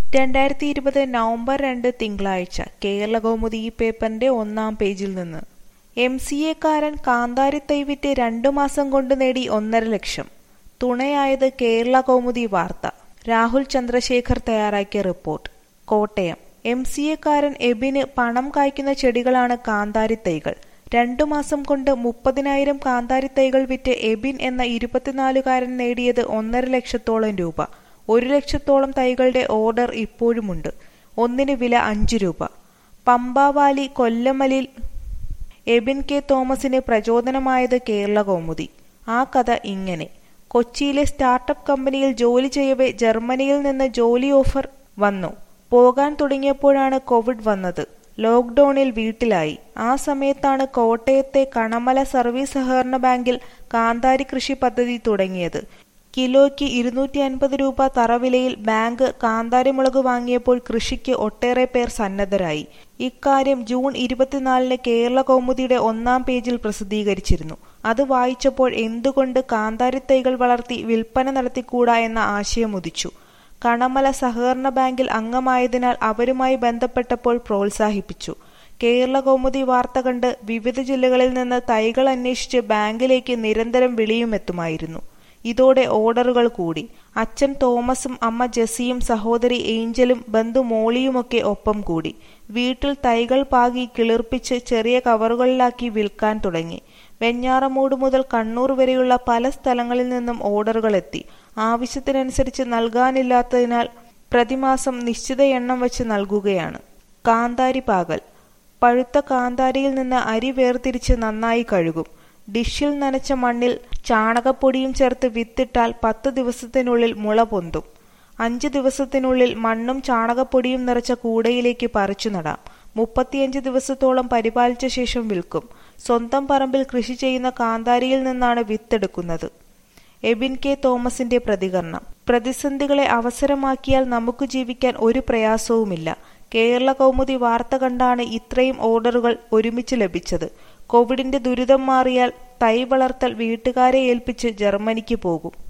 രണ്ടായിരത്തി ഇരുപത് നവംബർ രണ്ട് തിങ്കളാഴ്ച കേരളകൗമുദി ഈ പേപ്പറിന്റെ ഒന്നാം പേജിൽ നിന്ന് എം സി എക്കാരൻ കാന്താരിത്തൈ വിറ്റ് രണ്ടു മാസം കൊണ്ട് നേടി ഒന്നര ലക്ഷം തുണയായത് കേരള കൗമുദി വാർത്ത രാഹുൽ ചന്ദ്രശേഖർ തയ്യാറാക്കിയ റിപ്പോർട്ട് കോട്ടയം എം സി എക്കാരൻ എബിന് പണം കായ്ക്കുന്ന ചെടികളാണ് കാന്താരിത്തൈകൾ രണ്ടു മാസം കൊണ്ട് മുപ്പതിനായിരം കാന്താരിത്തൈകൾ വിറ്റ് എബിൻ എന്ന ഇരുപത്തിനാലുകാരൻ നേടിയത് ഒന്നര ലക്ഷത്തോളം രൂപ ഒരു ലക്ഷത്തോളം തൈകളുടെ ഓർഡർ ഇപ്പോഴുമുണ്ട് ഒന്നിന് വില അഞ്ചു രൂപ പമ്പാവാലി കൊല്ലമലിൽ എബിൻ കെ തോമസിന് പ്രചോദനമായത് കേരള കൗമുദി ആ കഥ ഇങ്ങനെ കൊച്ചിയിലെ സ്റ്റാർട്ടപ്പ് കമ്പനിയിൽ ജോലി ചെയ്യവേ ജർമ്മനിയിൽ നിന്ന് ജോലി ഓഫർ വന്നു പോകാൻ തുടങ്ങിയപ്പോഴാണ് കോവിഡ് വന്നത് ലോക്ക്ഡൌണിൽ വീട്ടിലായി ആ സമയത്താണ് കോട്ടയത്തെ കണമല സർവീസ് സഹകരണ ബാങ്കിൽ കാന്താരി കൃഷി പദ്ധതി തുടങ്ങിയത് കിലോയ്ക്ക് ഇരുന്നൂറ്റി അൻപത് രൂപ തറവിലയിൽ ബാങ്ക് കാന്താരിമുളക് വാങ്ങിയപ്പോൾ കൃഷിക്ക് ഒട്ടേറെ പേർ സന്നദ്ധരായി ഇക്കാര്യം ജൂൺ ഇരുപത്തിനാലിന് കേരള കൗമുദിയുടെ ഒന്നാം പേജിൽ പ്രസിദ്ധീകരിച്ചിരുന്നു അത് വായിച്ചപ്പോൾ എന്തുകൊണ്ട് കാന്താരിത്തൈകൾ വളർത്തി വിൽപ്പന നടത്തിക്കൂടാ എന്ന ആശയം ഉദിച്ചു കണമല സഹകരണ ബാങ്കിൽ അംഗമായതിനാൽ അവരുമായി ബന്ധപ്പെട്ടപ്പോൾ പ്രോത്സാഹിപ്പിച്ചു കേരള കൗമുദി വാർത്ത കണ്ട് വിവിധ ജില്ലകളിൽ നിന്ന് തൈകൾ അന്വേഷിച്ച് ബാങ്കിലേക്ക് നിരന്തരം വിളിയുമെത്തുമായിരുന്നു ഇതോടെ ഓർഡറുകൾ കൂടി അച്ഛൻ തോമസും അമ്മ ജെസ്സിയും സഹോദരി ഏഞ്ചലും ബന്ധു മോളിയുമൊക്കെ ഒപ്പം കൂടി വീട്ടിൽ തൈകൾ പാകി കിളിർപ്പിച്ച് ചെറിയ കവറുകളിലാക്കി വിൽക്കാൻ തുടങ്ങി വെഞ്ഞാറമൂട് മുതൽ കണ്ണൂർ വരെയുള്ള പല സ്ഥലങ്ങളിൽ നിന്നും ഓർഡറുകൾ എത്തി ആവശ്യത്തിനനുസരിച്ച് നൽകാനില്ലാത്തതിനാൽ പ്രതിമാസം നിശ്ചിത എണ്ണം വെച്ച് നൽകുകയാണ് കാന്താരി പാകൽ പഴുത്ത കാന്താരിയിൽ നിന്ന് അരി വേർതിരിച്ച് നന്നായി കഴുകും ഡിഷിൽ നനച്ച മണ്ണിൽ ചാണകപ്പൊടിയും ചേർത്ത് വിത്തിട്ടാൽ പത്ത് ദിവസത്തിനുള്ളിൽ മുള പൊന്തും അഞ്ച് ദിവസത്തിനുള്ളിൽ മണ്ണും ചാണകപ്പൊടിയും നിറച്ച കൂടയിലേക്ക് പറിച്ചു നടാം മുപ്പത്തിയഞ്ച് ദിവസത്തോളം പരിപാലിച്ച ശേഷം വിൽക്കും സ്വന്തം പറമ്പിൽ കൃഷി ചെയ്യുന്ന കാന്താരിയിൽ നിന്നാണ് വിത്തെടുക്കുന്നത് എബിൻ കെ തോമസിന്റെ പ്രതികരണം പ്രതിസന്ധികളെ അവസരമാക്കിയാൽ നമുക്ക് ജീവിക്കാൻ ഒരു പ്രയാസവുമില്ല കേരള കൗമുദി വാർത്ത കണ്ടാണ് ഇത്രയും ഓർഡറുകൾ ഒരുമിച്ച് ലഭിച്ചത് കോവിഡിന്റെ ദുരിതം മാറിയാൽ തൈ വളർത്തൽ വീട്ടുകാരെ ഏൽപ്പിച്ച് ജർമ്മനിക്ക് പോകും